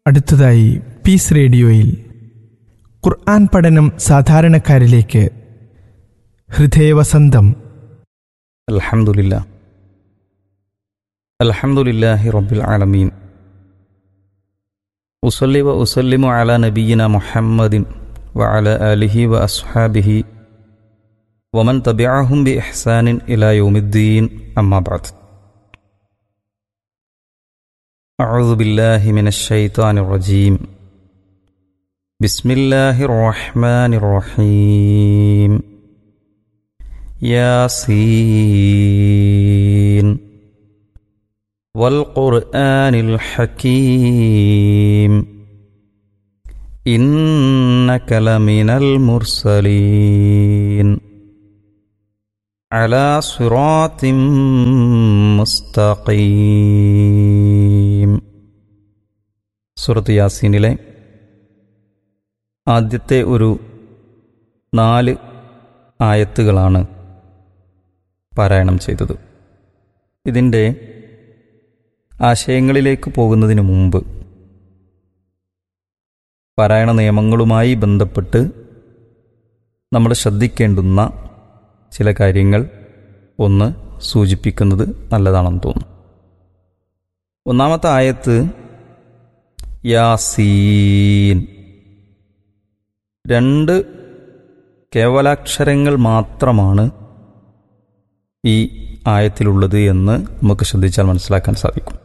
അടുത്തതായി പീസ് റേഡിയോയിൽ ഖുർആൻ പഠനം സാധാരണക്കാരിലേക്ക് ഹൃദയവസന്തം الحمد لله الحمد لله رب العالمين أصلي وأسلم على نبينا محمد وعلى آله وأصحابه ومن تبعهم بإحسان إلى يوم الدين أما بعد أعوذ بالله من الشيطان الرجيم بسم الله الرحمن الرحيم ياسين والقرآن الحكيم إنك لمن المرسلين على صراط مستقيم സുറത്ത് യാസീനിലെ ആദ്യത്തെ ഒരു നാല് ആയത്തുകളാണ് പാരായണം ചെയ്തത് ഇതിൻ്റെ ആശയങ്ങളിലേക്ക് പോകുന്നതിന് മുമ്പ് പാരായണ നിയമങ്ങളുമായി ബന്ധപ്പെട്ട് നമ്മൾ ശ്രദ്ധിക്കേണ്ടുന്ന ചില കാര്യങ്ങൾ ഒന്ന് സൂചിപ്പിക്കുന്നത് നല്ലതാണെന്ന് തോന്നുന്നു ഒന്നാമത്തെ ആയത്ത് യാസീൻ രണ്ട് കേവലാക്ഷരങ്ങൾ മാത്രമാണ് ഈ ആയത്തിലുള്ളത് എന്ന് നമുക്ക് ശ്രദ്ധിച്ചാൽ മനസ്സിലാക്കാൻ സാധിക്കും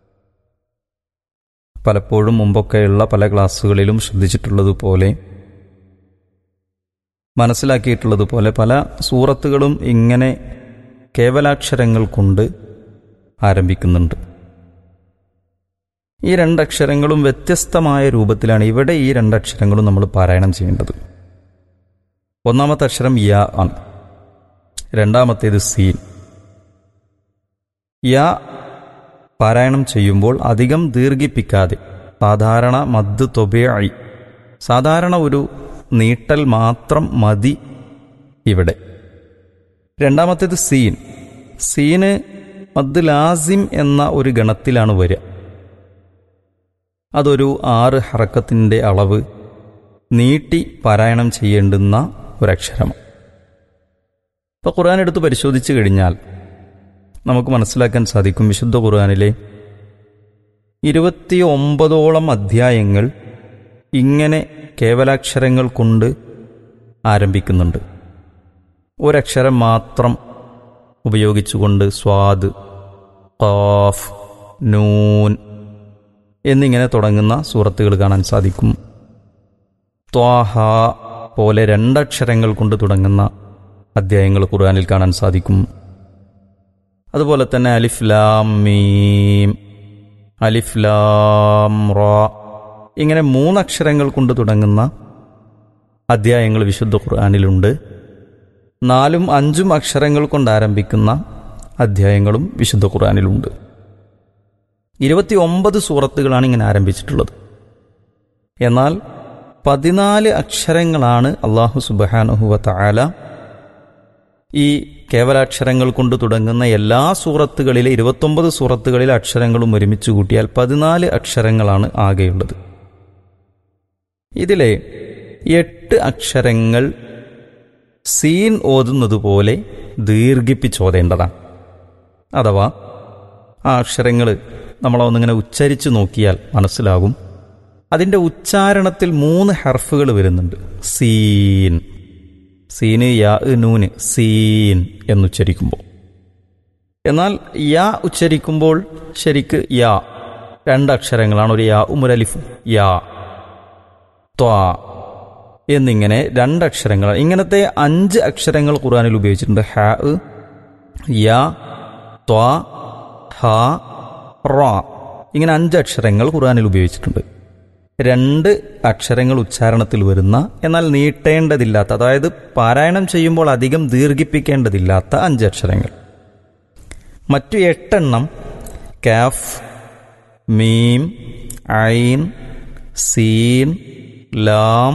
പലപ്പോഴും മുമ്പൊക്കെയുള്ള പല ക്ലാസ്സുകളിലും ശ്രദ്ധിച്ചിട്ടുള്ളതുപോലെ മനസ്സിലാക്കിയിട്ടുള്ളതുപോലെ പല സൂറത്തുകളും ഇങ്ങനെ കേവലാക്ഷരങ്ങൾ കൊണ്ട് ആരംഭിക്കുന്നുണ്ട് ഈ രണ്ടക്ഷരങ്ങളും വ്യത്യസ്തമായ രൂപത്തിലാണ് ഇവിടെ ഈ രണ്ടക്ഷരങ്ങളും നമ്മൾ പാരായണം ചെയ്യേണ്ടത് ഒന്നാമത്തെ അക്ഷരം യ ആണ് രണ്ടാമത്തേത് സീൻ യ പാരായണം ചെയ്യുമ്പോൾ അധികം ദീർഘിപ്പിക്കാതെ സാധാരണ മദ് തൊബയായി സാധാരണ ഒരു നീട്ടൽ മാത്രം മതി ഇവിടെ രണ്ടാമത്തേത് സീൻ സീന് മദ് ലാസിം എന്ന ഒരു ഗണത്തിലാണ് വരിക അതൊരു ആറ് ഹറക്കത്തിൻ്റെ അളവ് നീട്ടി പാരായണം ചെയ്യേണ്ടുന്ന ഒരക്ഷരമാണ് ഇപ്പോൾ ഖുർആൻ എടുത്ത് പരിശോധിച്ചു കഴിഞ്ഞാൽ നമുക്ക് മനസ്സിലാക്കാൻ സാധിക്കും വിശുദ്ധ ഖുർആനിലെ ഇരുപത്തി ഒമ്പതോളം അധ്യായങ്ങൾ ഇങ്ങനെ കേവലാക്ഷരങ്ങൾ കൊണ്ട് ആരംഭിക്കുന്നുണ്ട് ഒരക്ഷരം മാത്രം ഉപയോഗിച്ചുകൊണ്ട് സ്വാദ് ഖാഫ് നൂൻ എന്നിങ്ങനെ തുടങ്ങുന്ന സൂറത്തുകൾ കാണാൻ സാധിക്കും ത്വാഹ പോലെ രണ്ടക്ഷരങ്ങൾ കൊണ്ട് തുടങ്ങുന്ന അധ്യായങ്ങൾ ഖുർആനിൽ കാണാൻ സാധിക്കും അതുപോലെ തന്നെ അലിഫ് ലാം മീം അലിഫ് ലാം റ ഇങ്ങനെ മൂന്നക്ഷരങ്ങൾ കൊണ്ട് തുടങ്ങുന്ന അധ്യായങ്ങൾ വിശുദ്ധ ഖുർആനിലുണ്ട് നാലും അഞ്ചും അക്ഷരങ്ങൾ കൊണ്ട് ആരംഭിക്കുന്ന അധ്യായങ്ങളും വിശുദ്ധ ഖുർആനിലുണ്ട് ഇരുപത്തി ഒമ്പത് സൂറത്തുകളാണ് ഇങ്ങനെ ആരംഭിച്ചിട്ടുള്ളത് എന്നാൽ പതിനാല് അക്ഷരങ്ങളാണ് അള്ളാഹു സുബാനുഹുവ താല ഈ കേവലാക്ഷരങ്ങൾ കൊണ്ട് തുടങ്ങുന്ന എല്ലാ സൂറത്തുകളിലെ ഇരുപത്തൊമ്പത് സൂറത്തുകളിലെ അക്ഷരങ്ങളും ഒരുമിച്ച് കൂട്ടിയാൽ പതിനാല് അക്ഷരങ്ങളാണ് ആകെയുള്ളത് ഇതിലെ എട്ട് അക്ഷരങ്ങൾ സീൻ ഓതുന്നത് പോലെ ദീർഘിപ്പിച്ചോതേണ്ടതാണ് അഥവാ ആ അക്ഷരങ്ങൾ നമ്മളൊന്നിങ്ങനെ ഉച്ചരിച്ചു നോക്കിയാൽ മനസ്സിലാകും അതിൻ്റെ ഉച്ചാരണത്തിൽ മൂന്ന് ഹർഫുകൾ വരുന്നുണ്ട് സീൻ സീന് യാ നൂന് സീൻ എന്നുച്ചരിക്കുമ്പോൾ എന്നാൽ യാ ഉച്ചരിക്കുമ്പോൾ ശരിക്ക് യാ രണ്ടക്ഷരങ്ങളാണ് ഒരു യാ ഉമുരലിഫും യാ ത്വാ എന്നിങ്ങനെ രണ്ടക്ഷരങ്ങൾ ഇങ്ങനത്തെ അഞ്ച് അക്ഷരങ്ങൾ ഖുർആനിൽ ഉപയോഗിച്ചിട്ടുണ്ട് ഹ യാ ത്വാ ഹ റ ഇങ്ങനെ അഞ്ച് അക്ഷരങ്ങൾ ഖുർആനിൽ ഉപയോഗിച്ചിട്ടുണ്ട് രണ്ട് അക്ഷരങ്ങൾ ഉച്ചാരണത്തിൽ വരുന്ന എന്നാൽ നീട്ടേണ്ടതില്ലാത്ത അതായത് പാരായണം ചെയ്യുമ്പോൾ അധികം ദീർഘിപ്പിക്കേണ്ടതില്ലാത്ത അഞ്ച് അക്ഷരങ്ങൾ മറ്റു എട്ടെണ്ണം കാഫ് മീം ഐൻ സീൻ ലാം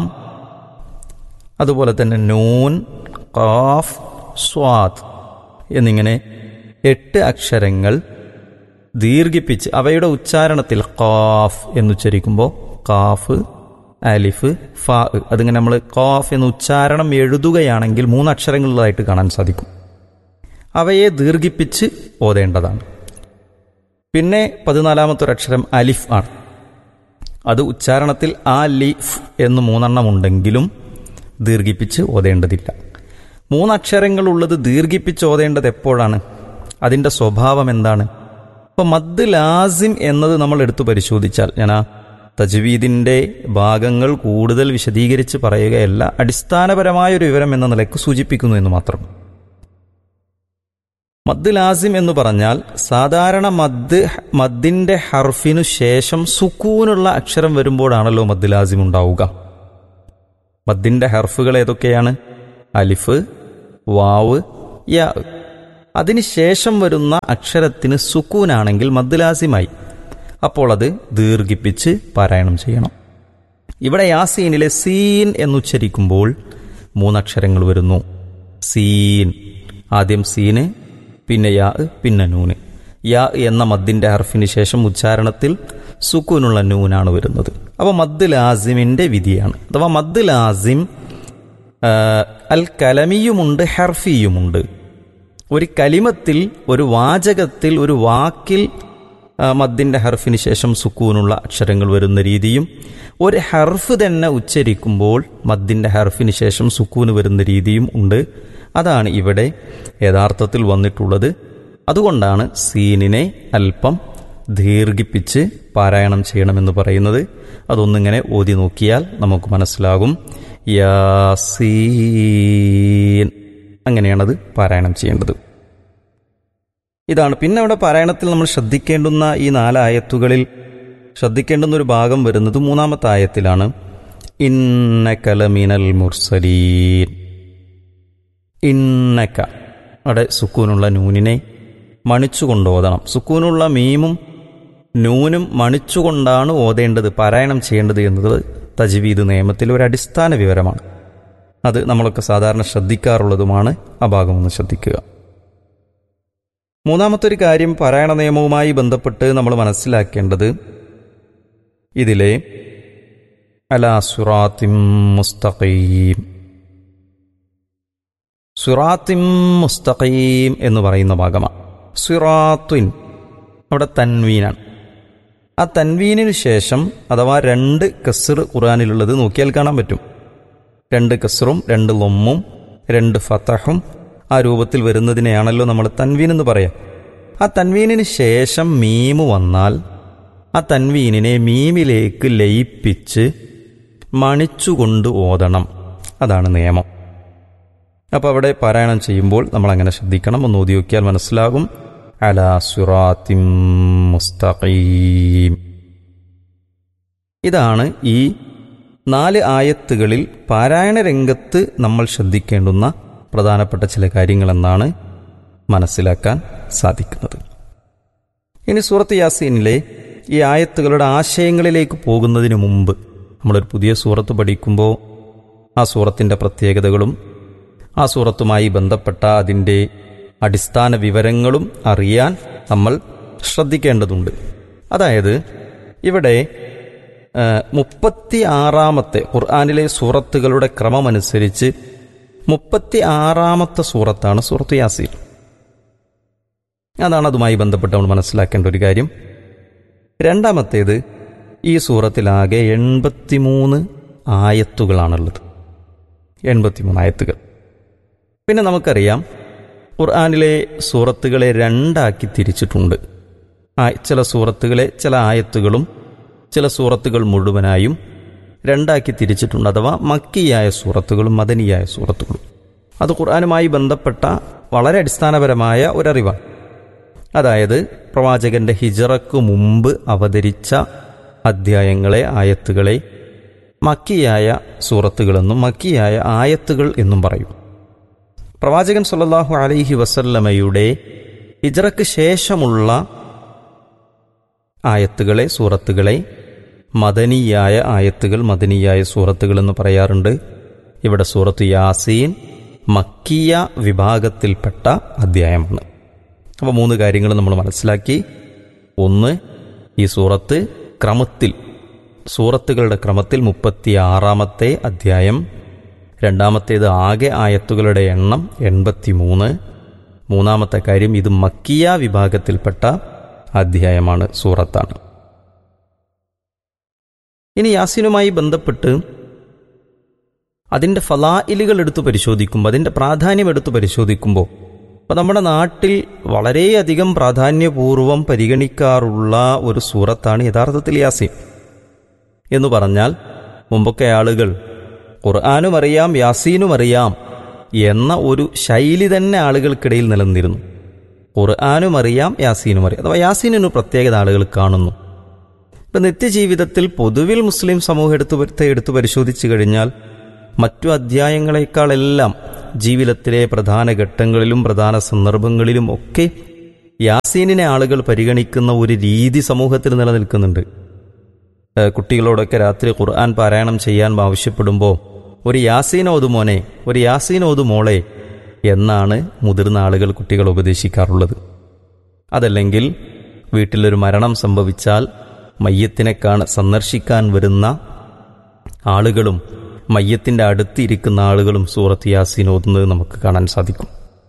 അതുപോലെ തന്നെ നൂൻ ഖാഫ് സ്വാദ് എന്നിങ്ങനെ എട്ട് അക്ഷരങ്ങൾ ദീർഘിപ്പിച്ച് അവയുടെ ഉച്ചാരണത്തിൽ ഖാഫ് എന്നുച്ചരിക്കുമ്പോൾ ഖാഫ് അലിഫ് ഫ അതിങ്ങനെ നമ്മൾ ഖാഫ് എന്ന ഉച്ചാരണം എഴുതുകയാണെങ്കിൽ മൂന്ന് അക്ഷരങ്ങളിലായിട്ട് കാണാൻ സാധിക്കും അവയെ ദീർഘിപ്പിച്ച് ഓതേണ്ടതാണ് പിന്നെ പതിനാലാമത്തെ ഒരു അക്ഷരം അലിഫ് ആണ് അത് ഉച്ചാരണത്തിൽ ആ ലിഫ് എന്ന് മൂന്നെണ്ണം ഉണ്ടെങ്കിലും ദീർഘിപ്പിച്ച് ഓതേണ്ടതില്ല മൂന്നക്ഷരങ്ങളുള്ളത് ദീർഘിപ്പിച്ച് ഓതേണ്ടത് എപ്പോഴാണ് അതിൻ്റെ സ്വഭാവം എന്താണ് അപ്പോൾ മദ് ലാസിം എന്നത് നമ്മൾ എടുത്തു പരിശോധിച്ചാൽ ഞാൻ ആ തജ്വീദിൻ്റെ ഭാഗങ്ങൾ കൂടുതൽ വിശദീകരിച്ച് പറയുകയല്ല അടിസ്ഥാനപരമായ ഒരു വിവരം എന്ന നിലയ്ക്ക് സൂചിപ്പിക്കുന്നു എന്ന് മാത്രം മദ് ലാസിം എന്ന് പറഞ്ഞാൽ സാധാരണ മദ് മദ്ദിന്റെ ഹർഫിനു ശേഷം സുക്കൂനുള്ള അക്ഷരം വരുമ്പോഴാണല്ലോ മദ് ലാസിം ഉണ്ടാവുക മദ്ദിന്റെ ഹർഫുകൾ ഏതൊക്കെയാണ് അലിഫ് വാവ് യാ അതിനുശേഷം വരുന്ന അക്ഷരത്തിന് സുക്കൂനാണെങ്കിൽ മദ് ലാസിമായി അപ്പോൾ അത് ദീർഘിപ്പിച്ച് പാരായണം ചെയ്യണം ഇവിടെ യാസീനിലെ സീൻ എന്നുച്ചരിക്കുമ്പോൾ മൂന്നക്ഷരങ്ങൾ വരുന്നു സീൻ ആദ്യം സീന് പിന്നെ യാ പിന്നെ നൂന് യാ എന്ന മദ്ദിന്റെ ഹർഫിന് ശേഷം ഉച്ചാരണത്തിൽ സുക്കൂനുള്ള നൂനാണ് വരുന്നത് അപ്പോൾ മദ് ലാസിമിന്റെ വിധിയാണ് അഥവാ മദ് ലാസിം ആ, അൽ കലമിയുമുണ്ട് ഹർഫിയുമുണ്ട് ഒരു കലിമത്തിൽ ഒരു വാചകത്തിൽ ഒരു വാക്കിൽ ആ, മദ്ദിന്റെ ഹർഫിന് ശേഷം സുക്കൂനുള്ള അക്ഷരങ്ങൾ വരുന്ന രീതിയും ഒരു ഹർഫ് തന്നെ ഉച്ചരിക്കുമ്പോൾ മദ്ദിന്റെ ഹർഫിന് ശേഷം സുക്കൂന് വരുന്ന രീതിയും ഉണ്ട് അതാണ് ഇവിടെ യഥാർത്ഥത്തിൽ വന്നിട്ടുള്ളത് അതുകൊണ്ടാണ് സീനിനെ അല്പം ദീർഘിപ്പിച്ച് പാരായണം ചെയ്യണമെന്ന് പറയുന്നത് അതൊന്നിങ്ങനെ ഓതി നോക്കിയാൽ നമുക്ക് മനസ്സിലാകും യാസീൻ അങ്ങനെയാണത് പാരായണം ചെയ്യേണ്ടത് ഇതാണ് പിന്നെ അവിടെ പാരായണത്തിൽ നമ്മൾ ശ്രദ്ധിക്കേണ്ടുന്ന ഈ നാലായത്തുകളിൽ ശ്രദ്ധിക്കേണ്ടുന്ന ഒരു ഭാഗം വരുന്നത് മൂന്നാമത്തെ ആയത്തിലാണ് ഇന്നക്കലമിനൽ മുർസലീൻ ഇന്നക്ക അവിടെ സുക്കൂനുള്ള നൂനിനെ മണിച്ചുകൊണ്ട് ഓതണം സുക്കൂനുള്ള മീമും നൂനും മണിച്ചുകൊണ്ടാണ് ഓതേണ്ടത് പാരായണം ചെയ്യേണ്ടത് എന്നത് തജ്വീദ് നിയമത്തിൽ ഒരു അടിസ്ഥാന വിവരമാണ് അത് നമ്മളൊക്കെ സാധാരണ ശ്രദ്ധിക്കാറുള്ളതുമാണ് ആ ഭാഗം ഒന്ന് ശ്രദ്ധിക്കുക മൂന്നാമത്തെ ഒരു കാര്യം പാരായണ നിയമവുമായി ബന്ധപ്പെട്ട് നമ്മൾ മനസ്സിലാക്കേണ്ടത് ഇതിലെ അലാ സുറാത്തിം മുസ്തഖീം സുറാത്തിം മുസ്തഖീം എന്ന് പറയുന്ന ഭാഗമാണ് സുറാത്തുൻ അവിടെ തൻവീനാണ് ആ തൻവീനിന് ശേഷം അഥവാ രണ്ട് കസർ ഖുറാനിലുള്ളത് നോക്കിയാൽ കാണാൻ പറ്റും രണ്ട് കസറും രണ്ട് ലൊമ്മും രണ്ട് ഫതഹും ആ രൂപത്തിൽ വരുന്നതിനെയാണല്ലോ നമ്മൾ തൻവീൻ എന്ന് പറയാം ആ തൻവീനിന് ശേഷം മീമ് വന്നാൽ ആ തൻവീനിനെ മീമിലേക്ക് ലയിപ്പിച്ച് മണിച്ചുകൊണ്ട് ഓതണം അതാണ് നിയമം അപ്പോൾ അവിടെ പാരായണം ചെയ്യുമ്പോൾ നമ്മൾ അങ്ങനെ ശ്രദ്ധിക്കണം ഒന്ന് ഓതി നോക്കിയാൽ മനസ്സിലാകും അലാ സുറാത്തിം മുസ്തഖീം ഇതാണ് ഈ നാല് ആയത്തുകളിൽ പാരായണ രംഗത്ത് നമ്മൾ ശ്രദ്ധിക്കേണ്ടുന്ന പ്രധാനപ്പെട്ട ചില കാര്യങ്ങളെന്നാണ് മനസ്സിലാക്കാൻ സാധിക്കുന്നത് ഇനി സൂറത്ത് യാസീനിലെ ഈ ആയത്തുകളുടെ ആശയങ്ങളിലേക്ക് പോകുന്നതിന് മുമ്പ് നമ്മളൊരു പുതിയ സൂറത്ത് പഠിക്കുമ്പോൾ ആ സൂറത്തിൻ്റെ പ്രത്യേകതകളും ആ സൂറത്തുമായി ബന്ധപ്പെട്ട അതിൻ്റെ അടിസ്ഥാന വിവരങ്ങളും അറിയാൻ നമ്മൾ ശ്രദ്ധിക്കേണ്ടതുണ്ട് അതായത് ഇവിടെ മുപ്പത്തി ആറാമത്തെ ഖുർആാനിലെ സൂറത്തുകളുടെ ക്രമമനുസരിച്ച് മുപ്പത്തി ആറാമത്തെ സൂറത്താണ് സൂറത്ത് യാസീൻ അതാണ് അതുമായി ബന്ധപ്പെട്ട് നമ്മൾ മനസ്സിലാക്കേണ്ട ഒരു കാര്യം രണ്ടാമത്തേത് ഈ സൂറത്തിലാകെ എൺപത്തിമൂന്ന് ആയത്തുകളാണുള്ളത് എൺപത്തിമൂന്ന് ആയത്തുകൾ പിന്നെ നമുക്കറിയാം ഖുർആാനിലെ സൂറത്തുകളെ രണ്ടാക്കി തിരിച്ചിട്ടുണ്ട് ആ- ചില സൂറത്തുകളെ ചില ആയത്തുകളും ചില സൂറത്തുകൾ മുഴുവനായും രണ്ടാക്കി തിരിച്ചിട്ടുണ്ട് അഥവാ മക്കിയായ സൂറത്തുകളും മദനിയായ സൂറത്തുകളും അത് ഖുർആാനുമായി ബന്ധപ്പെട്ട വളരെ അടിസ്ഥാനപരമായ ഒരറിവാണ് അതായത് പ്രവാചകന്റെ ഹിജറക്ക് മുമ്പ് അവതരിച്ച അധ്യായങ്ങളെ ആയത്തുകളെ മക്കിയായ സൂറത്തുകളെന്നും മക്കിയായ ആയത്തുകൾ എന്നും പറയും പ്രവാചകൻ സല്ലല്ലാഹു അലൈഹി വസല്ലമയുടെ ഹിജറക്ക് ശേഷമുള്ള ആയത്തുകളെ സൂറത്തുകളെ മദനിയായ ആയത്തുകൾ മദനിയായ സൂറത്തുകൾ എന്ന് പറയാറുണ്ട് ഇവിടെ സൂറത്ത് യാസീൻ മക്കിയ വിഭാഗത്തിൽപ്പെട്ട അധ്യായമാണ് അപ്പോൾ മൂന്ന് കാര്യങ്ങൾ നമ്മൾ മനസ്സിലാക്കി ഒന്ന് ഈ സൂറത്ത് ക്രമത്തിൽ സൂറത്തുകളുടെ ക്രമത്തിൽ മുപ്പത്തി ആറാമത്തെ അധ്യായം രണ്ടാമത്തേത് ആകെ ആയത്തുകളുടെ എണ്ണം എൺപത്തിമൂന്ന് മൂന്നാമത്തെ കാര്യം ഇത് മക്കിയ വിഭാഗത്തിൽപ്പെട്ട അധ്യായമാണ് സൂറത്താണ് ഇനി യാസിനുമായി ബന്ധപ്പെട്ട് അതിൻ്റെ ഫലായിലുകൾ എടുത്ത് പരിശോധിക്കുമ്പോൾ അതിൻ്റെ പ്രാധാന്യം എടുത്ത് പരിശോധിക്കുമ്പോൾ അപ്പോൾ നമ്മുടെ നാട്ടിൽ വളരെയധികം പ്രാധാന്യപൂർവം പരിഗണിക്കാറുള്ള ഒരു സൂറത്താണ് യഥാർത്ഥത്തിൽ യാസീൻ എന്ന് പറഞ്ഞാൽ മുമ്പൊക്കെ ആളുകൾ ഖുർആാനും അറിയാം യാസീനും അറിയാം എന്ന ഒരു ശൈലി തന്നെ ആളുകൾക്കിടയിൽ നിലനിന്നിരുന്നു ഖുർആാനും അറിയാം യാസീനും അറിയാം അഥവാ യാസീനൊരു പ്രത്യേകത ആളുകൾ കാണുന്നു ഇപ്പം നിത്യജീവിതത്തിൽ പൊതുവിൽ മുസ്ലിം സമൂഹം എടുത്തു എടുത്തു പരിശോധിച്ചു കഴിഞ്ഞാൽ മറ്റു അധ്യായങ്ങളെക്കാളെല്ലാം ജീവിതത്തിലെ പ്രധാന ഘട്ടങ്ങളിലും പ്രധാന സന്ദർഭങ്ങളിലും ഒക്കെ യാസീനിനെ ആളുകൾ പരിഗണിക്കുന്ന ഒരു രീതി സമൂഹത്തിൽ നിലനിൽക്കുന്നുണ്ട് ഏഹ് കുട്ടികളോടൊക്കെ രാത്രി ഖുർആൻ പാരായണം ചെയ്യാൻ ആവശ്യപ്പെടുമ്പോൾ ഒരു യാസീൻ ഓതു മോനെ ഒരു യാസീൻ ഓതു മോളെ എന്നാണ് മുതിർന്ന ആളുകൾ കുട്ടികൾ ഉപദേശിക്കാറുള്ളത് അതല്ലെങ്കിൽ വീട്ടിലൊരു മരണം സംഭവിച്ചാൽ മയ്യത്തിനെ കാണ സന്ദർശിക്കാൻ വരുന്ന ആളുകളും മയ്യത്തിൻ്റെ അടുത്തിരിക്കുന്ന ആളുകളും സൂറത്ത് യാസീൻ ഓതുന്നത് നമുക്ക് കാണാൻ സാധിക്കും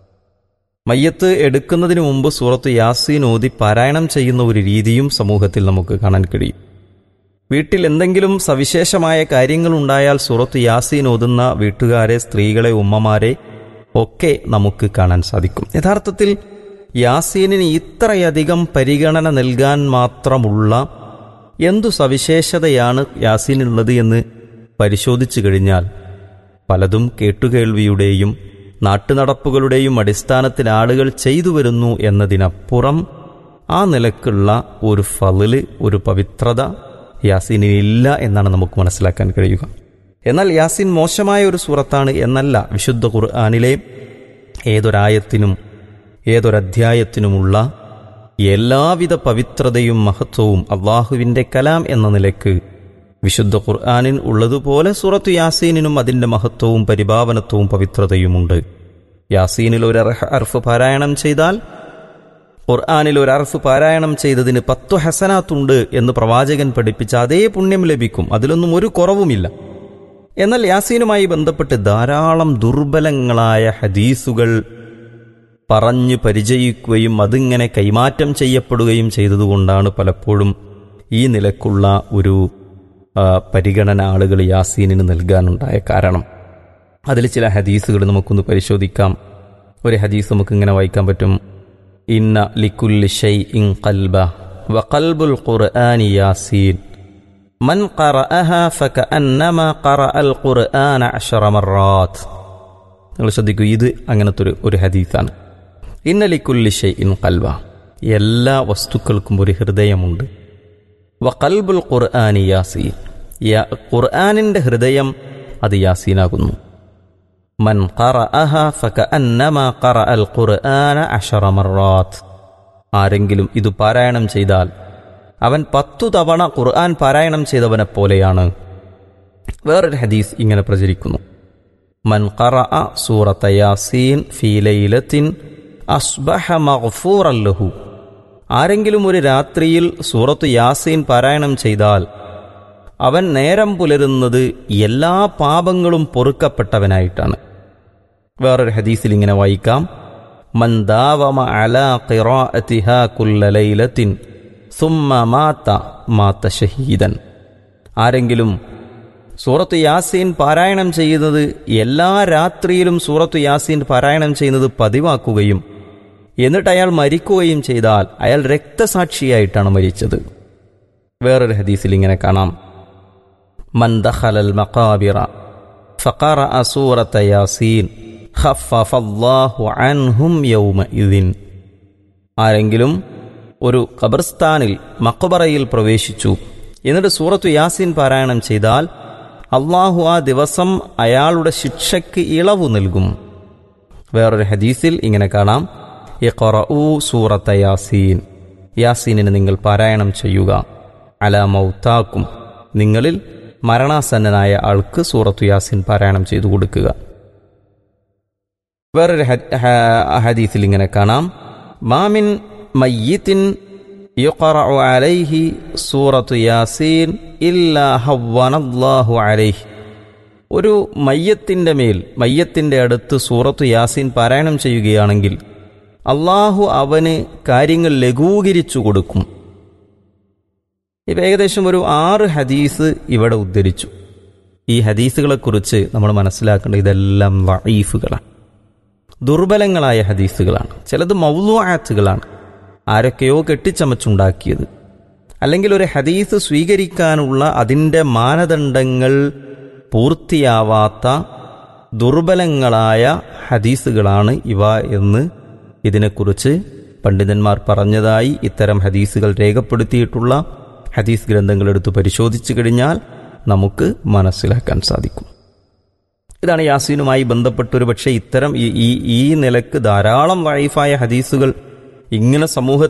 മയ്യത്ത് എടുക്കുന്നതിന് മുമ്പ് സൂറത്ത് യാസീൻ ഓതി പാരായണം ചെയ്യുന്ന ഒരു രീതിയും സമൂഹത്തിൽ നമുക്ക് കാണാൻ കഴിയും വീട്ടിൽ എന്തെങ്കിലും സവിശേഷമായ കാര്യങ്ങൾ ഉണ്ടായാൽ സൂറത്ത് യാസീൻ ഓതുന്ന വീട്ടുകാരെ സ്ത്രീകളെ ഉമ്മമാരെ ഒക്കെ നമുക്ക് കാണാൻ സാധിക്കും യഥാർത്ഥത്തിൽ യാസീനിന് ഇത്രയധികം പരിഗണന നൽകാൻ മാത്രമുള്ള എന്തു സവിശേഷതയാണ് യാസീനുള്ളത് എന്ന് പരിശോധിച്ചു കഴിഞ്ഞാൽ പലതും കേട്ടുകേൾവിയുടെയും നാട്ടുനടപ്പുകളുടെയും അടിസ്ഥാനത്തിൽ ആളുകൾ ചെയ്തു വരുന്നു എന്നതിനപ്പുറം ആ നിലക്കുള്ള ഒരു ഫലില് ഒരു പവിത്രത യാസീനിനില്ല എന്നാണ് നമുക്ക് മനസ്സിലാക്കാൻ കഴിയുക എന്നാൽ യാസീൻ മോശമായ ഒരു സൂറത്താണ് എന്നല്ല വിശുദ്ധ ഖുർആാനിലെ ഏതൊരായത്തിനും ഏതൊരധ്യായത്തിനുമുള്ള എല്ലാവിധ പവിത്രതയും മഹത്വവും അള്ളാഹുവിൻ്റെ കലാം എന്ന നിലക്ക് വിശുദ്ധ ഖുർആാനിൻ ഉള്ളതുപോലെ സൂറത്ത് യാസീനിനും അതിൻ്റെ മഹത്വവും പരിഭാവനത്വവും പവിത്രതയുമുണ്ട് യാസീനിൽ ഒരു അർഹ- അർഫ് പാരായണം ചെയ്താൽ ഖുർആാനിൽ ഒരു അർഫ് പാരായണം ചെയ്തതിന് പത്തു ഹസനാത്തുണ്ട് എന്ന് പ്രവാചകൻ പഠിപ്പിച്ച അതേ പുണ്യം ലഭിക്കും അതിലൊന്നും ഒരു കുറവുമില്ല എന്നാൽ യാസീനുമായി ബന്ധപ്പെട്ട് ധാരാളം ദുർബലങ്ങളായ ഹദീസുകൾ പറഞ്ഞു പരിചയിക്കുകയും അതിങ്ങനെ കൈമാറ്റം ചെയ്യപ്പെടുകയും ചെയ്തതുകൊണ്ടാണ് പലപ്പോഴും ഈ നിലക്കുള്ള ഒരു ആ, പരിഗണന ആളുകൾ യാസീനിന് നൽകാനുണ്ടായ കാരണം അതിൽ ചില ഹദീസുകൾ നമുക്കൊന്ന് പരിശോധിക്കാം ഒരു ഹദീസ് നമുക്ക് ഇങ്ങനെ വായിക്കാൻ പറ്റും ഇന്ന ലിക്കുല്ലി ഷൈ ഇൻ കൽബ വ കൽബുൽ ഖുർആനി യാസീൻ മൻ ഖറഅഹ ഫകഅന്നമാ ഖറഅൽ ഖുർആന അശറ മറാത്ത് നിങ്ങൾ ശ്രദ്ധിക്കൂ ഇത് അങ്ങനത്തെ ഒരു ഒരു ഹദീസാണ് ഇന്നലിക്കുല്ലി ഷൈ ഇൻ കൽവ എല്ലാ വസ്തുക്കൾക്കും ഒരു ഹൃദയമുണ്ട് വ കൽബുൽ ഖുർആനി യാസീൻ യാ- ഖുർആനിന്റെ ഹൃദയം അത് യാസീനാകുന്നു മൻ ഖറഅഹ ഫകഅന്നമാ ഖറഅൽ ഖുർആന അശറ മറാത്ത് ആരെങ്കിലും ഇത് പാരായണം ചെയ്താൽ അവൻ പത്തു തവണ ഖുർആൻ പാരായണം ചെയ്തവനെ പോലെയാണ് വേറൊരു ഹദീസ് ഇങ്ങനെ പ്രചരിക്കുന്നു മൻ ഖറഅ സൂറത്ത യാസീൻ ഫീ ലൈലത്തിൻ അസ്ബഹ മഗ്ഫൂറൻ ലഹു ആരെങ്കിലും ഒരു രാത്രിയിൽ സൂറത്ത് യാസീൻ പാരായണം ചെയ്താൽ അവൻ നേരം പുലരുന്നത് എല്ലാ പാപങ്ങളും പൊറുക്കപ്പെട്ടവനായിട്ടാണ് വേറൊരു ഹദീസിൽ ഇങ്ങനെ വായിക്കാം മൻ ദാവമ അലാ ഖിറാഅതിഹാ കുല്ല ലൈലത്തിൻ സുമ്മ മാത മാത ഷഹീദൻ ആരെങ്കിലും സൂറത്ത് യാസീൻ പാരായണം ചെയ്യുന്നത് എല്ലാ രാത്രിയിലും സൂറത്ത് യാസീൻ പാരായണം ചെയ്യുന്നത് പതിവാക്കുകയും എന്നിട്ട് അയാൾ മരിക്കുകയും ചെയ്താൽ അയാൾ രക്തസാക്ഷിയായിട്ടാണ് മരിച്ചത് വേറൊരു ഹദീസിൽ ഇങ്ങനെ കാണാം മൻ ദഖലൽ മഖാബിറ ഫഖറഅ സൂറത്ത യാസീൻ ഖഫഫല്ലാഹു അൻഹും യൗമഇദിൻ ആരെങ്കിലും ഒരു ഖബർസ്ഥാനിൽ മക്ബറയിൽ പ്രവേശിച്ചു എന്നിട്ട് സൂറത്തു യാസീൻ പാരായണം ചെയ്താൽ അള്ളാഹു ആ ദിവസം അയാളുടെ ശിക്ഷയ്ക്ക് ഇളവ് നൽകും വേറൊരു ഹദീസിൽ ഇങ്ങനെ കാണാം ഇഖറഊ സൂറത്ത യാസീൻ യാസീനിന് നിങ്ങൾ പാരായണം ചെയ്യുക അല മൗത്താക്കും നിങ്ങളിൽ മരണാസന്നനായ ആൾക്ക് സൂറത്തു യാസീൻ പാരായണം ചെയ്തു കൊടുക്കുക വേറൊരു ഹ- ഹ- ഹദീസിൽ ഇങ്ങനെ കാണാം മാമിൻ മയ്യിത്തിൻ يقرأ عليه سورة ياسين إلا هون الله عليه ഒരു മയ്യത്തിൻ്റെ മേൽ മയ്യത്തിൻ്റെ അടുത്ത് സൂറത്ത് യാസീൻ പാരായണം ചെയ്യുകയാണെങ്കിൽ അള്ളാഹു അവന് കാര്യങ്ങൾ ലഘൂകരിച്ചു കൊടുക്കും ഇപ്പം ഏകദേശം ഒരു ആറ് ഹദീസ് ഇവിടെ ഉദ്ധരിച്ചു ഈ ഹദീസുകളെക്കുറിച്ച് നമ്മൾ മനസ്സിലാക്കേണ്ട ഇതെല്ലാം വഈഫുകളാണ് ദുർബലങ്ങളായ ഹദീസുകളാണ് ചിലത് മൗലുആത്തുകളാണ് ആരൊക്കെയോ കെട്ടിച്ചമച്ചുണ്ടാക്കിയത് അല്ലെങ്കിൽ ഒരു ഹദീസ് സ്വീകരിക്കാനുള്ള അതിൻ്റെ മാനദണ്ഡങ്ങൾ പൂർത്തിയാവാത്ത ദുർബലങ്ങളായ ഹദീസുകളാണ് ഇവ എന്ന് ഇതിനെക്കുറിച്ച് പണ്ഡിതന്മാർ പറഞ്ഞതായി ഇത്തരം ഹദീസുകൾ രേഖപ്പെടുത്തിയിട്ടുള്ള ഹദീസ് ഗ്രന്ഥങ്ങൾ എടുത്ത് പരിശോധിച്ചു കഴിഞ്ഞാൽ നമുക്ക് മനസ്സിലാക്കാൻ സാധിക്കും ഇതാണ് യാസീനുമായി ബന്ധപ്പെട്ടൊരു പക്ഷേ ഇത്തരം ഈ ഈ ഈ നിലക്ക് ധാരാളം വൈഫായ ഹദീസുകൾ ഇങ്ങനെ സമൂഹ